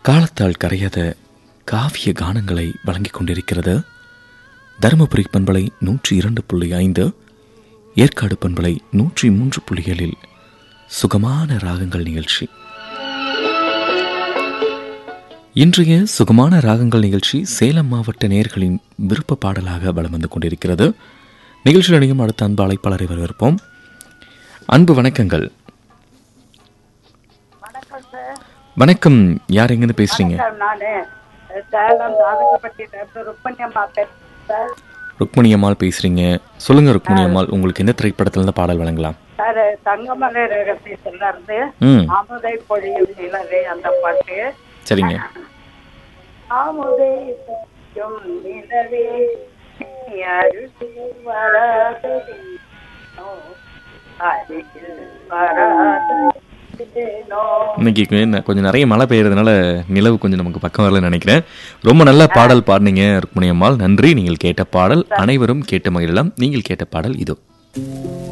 காலத்தால் கரையாத காவிய கானங்களை வழங்கிக் கொண்டிருக்கிறது தருமபுரி பண்பலை நூற்றி இரண்டு புள்ளி ஐந்து ஏற்காடு பண்பலை நூற்றி மூன்று புள்ளிகளில் சுகமான ராகங்கள் நிகழ்ச்சி இன்றைய சுகமான ராகங்கள் நிகழ்ச்சி சேலம் மாவட்ட நேயர்களின் விருப்ப பாடலாக வலம் வந்து கொண்டிருக்கிறது நிகழ்ச்சியில் அணியும் அடுத்த அன்பு அழைப்பாளரை வரவேற்போம் அன்பு வணக்கங்கள் வணக்கம் சார் வணக்கம் யார் எங்கேருந்து பேசுறீங்க சார் நானு சேலம் தாதகப்பட்டி டாக்டர் ருப்பண்யம்மா பேசுறேன் சார் ருக்மணி அம்மாள் பேசுறீங்க சொல்லுங்க ருக்மணி அம்மாள் உங்களுக்கு எந்த திரைப்படத்துல இருந்து பாடல் வழங்கலாம் சார் தங்கமலை ரகசியத்துல இருந்து ம் அமுதை பொழியும் நிலவே அந்த பாட்டு சரிங்க அமுதை பொழியும் நிலவே நீ அருகில் வராததேனோ, அருகில் வராததேனோ. இன்னைக்கு என்ன- கொஞ்சம் நிறைய மழை பெய்யறதுனால நிலவு கொஞ்சம் நமக்கு பக்கம் வரலன்னு நினைக்கிறேன் ரொம்ப நல்ல பாடல் பாடினீங்க ருக்மணி அம்மாள் நன்றி நீங்கள் கேட்ட பாடல் அனைவரும் கேட்டு மகிழலாம் நீங்கள் கேட்ட பாடல் இதோ